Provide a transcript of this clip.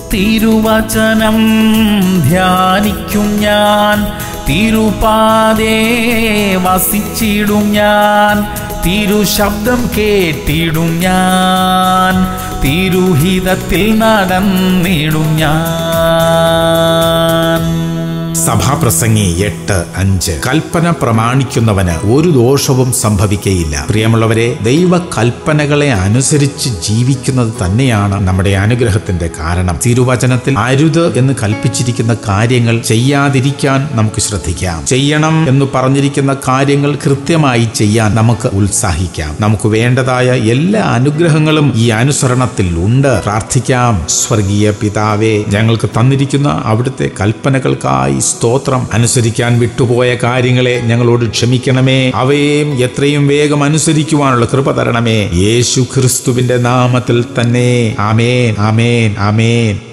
തിരുവചനം ധ്യാനിക്കും ഞാൻ തിരുപാതേ വസിച്ചിടും ഞാൻ തിരുശബ്ദം കേട്ടിടും ഞാൻ തിരുഹിതത്തിൽ നടന്നിടും ഞാൻ സഭാപ്രസംഗി എട്ട് അഞ്ച് കൽപ്പന പ്രമാണിക്കുന്നവന് ഒരു ദോഷവും സംഭവിക്കയില്ല പ്രിയമുള്ളവരെ ദൈവ കൽപ്പനകളെ അനുസരിച്ച് ജീവിക്കുന്നത് തന്നെയാണ് നമ്മുടെ അനുഗ്രഹത്തിന്റെ കാരണം തിരുവചനത്തിൽ അരുത് എന്ന് കൽപ്പിച്ചിരിക്കുന്ന കാര്യങ്ങൾ ചെയ്യാതിരിക്കാൻ നമുക്ക് ശ്രദ്ധിക്കാം ചെയ്യണം എന്ന് പറഞ്ഞിരിക്കുന്ന കാര്യങ്ങൾ കൃത്യമായി ചെയ്യാൻ നമുക്ക് ഉത്സാഹിക്കാം നമുക്ക് വേണ്ടതായ എല്ലാ അനുഗ്രഹങ്ങളും ഈ അനുസരണത്തിൽ ഉണ്ട് പ്രാർത്ഥിക്കാം സ്വർഗീയ പിതാവേ ഞങ്ങൾക്ക് തന്നിരിക്കുന്ന അവിടുത്തെ കൽപ്പനകൾക്കായി സ്തോത്രം അനുസരിക്കാൻ വിട്ടുപോയ കാര്യങ്ങളെ ഞങ്ങളോട് ക്ഷമിക്കണമേ അവയെയും എത്രയും വേഗം അനുസരിക്കുവാനുള്ള കൃപ തരണമേ യേശു ക്രിസ്തുവിന്റെ നാമത്തിൽ തന്നെ ആമേൻ ആമേൻ ആമേൻ